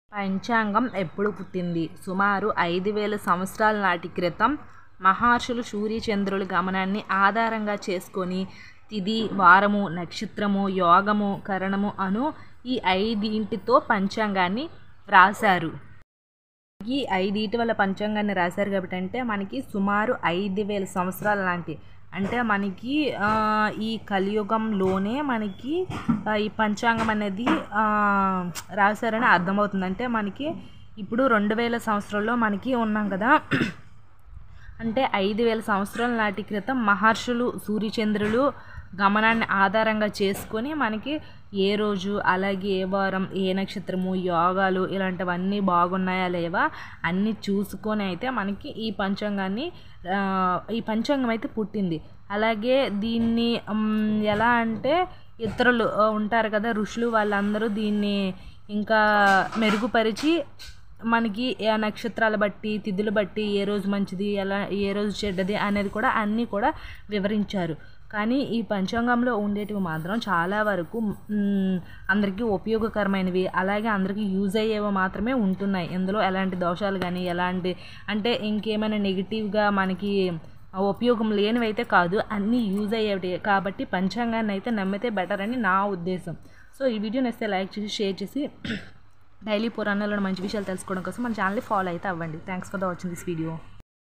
పంచాంగం ఎప్పుడు పుట్టింది సుమారు ఐదు వేల సంవత్సరాల నాటి క్రితం మహర్షులు సూర్యచంద్రుల గమనాన్ని ఆధారంగా చేసుకొని తిథి వారము నక్షత్రము యోగము కరణము అను ఈ ఐదింటితో పంచాంగాన్ని వ్రాసారు ఈ ఐదింటి వల్ల పంచాంగాన్ని రాశారు కాబట్టి అంటే మనకి సుమారు ఐదు వేల సంవత్సరాల లాంటి అంటే మనకి ఆ, ఈ కలియుగంలోనే మనకి ఆ, ఈ పంచాంగం అనేది ఆ, రాశారని అర్థమవుతుంది అంటే మనకి ఇప్పుడు రెండు వేల సంవత్సరంలో మనకి ఉన్నాం కదా అంటే ఐదు వేల సంవత్సరాల నాటి క్రితం మహర్షులు సూర్యచంద్రులు గమనాన్ని ఆధారంగా చేసుకొని మనకి ఏ రోజు అలాగే ఏ వారం ఏ నక్షత్రము యోగాలు ఇలాంటివన్నీ బాగున్నాయా లేవా అన్నీ చూసుకొని అయితే మనకి ఈ పంచాంగాన్ని ఆ, ఈ పంచాంగం అయితే పుట్టింది అలాగే దీన్ని మ్, ఎలా అంటే ఇతరులు ఆ, ఉంటారు కదా ఋషులు వాళ్ళందరూ దీన్ని ఇంకా మెరుగుపరిచి మనకి ఏ నక్షత్రాల బట్టి తిథులు బట్టి ఏ రోజు మంచిది ఎలా ఏ రోజు చెడ్డది అనేది కూడా అన్నీ కూడా వివరించారు కానీ ఈ పంచాంగంలో ఉండేటివి మాత్రం చాలా వరకు మ్, అందరికీ ఉపయోగకరమైనవి అలాగే అందరికీ యూజ్ అయ్యేవి మాత్రమే ఉంటున్నాయి ఇందులో ఎలాంటి దోషాలు కానీ ఎలాంటి అంటే ఇంకేమైనా నెగిటివ్గా మనకి ఉపయోగం లేనివి అయితే కాదు అన్నీ యూజ్ అయ్యేవి కాబట్టి పంచాంగాన్ని అయితే నమ్మితే బెటర్ అని నా ఉద్దేశం సో ఈ వీడియోని వస్తే లైక్ చేసి షేర్ చేసి డైలీ పురాణాలను మంచి విషయాలు తెలుసుకోవడం కోసం మన ఛానల్ని ఫాలో అయితే అవ్వండి thanks for the watching this video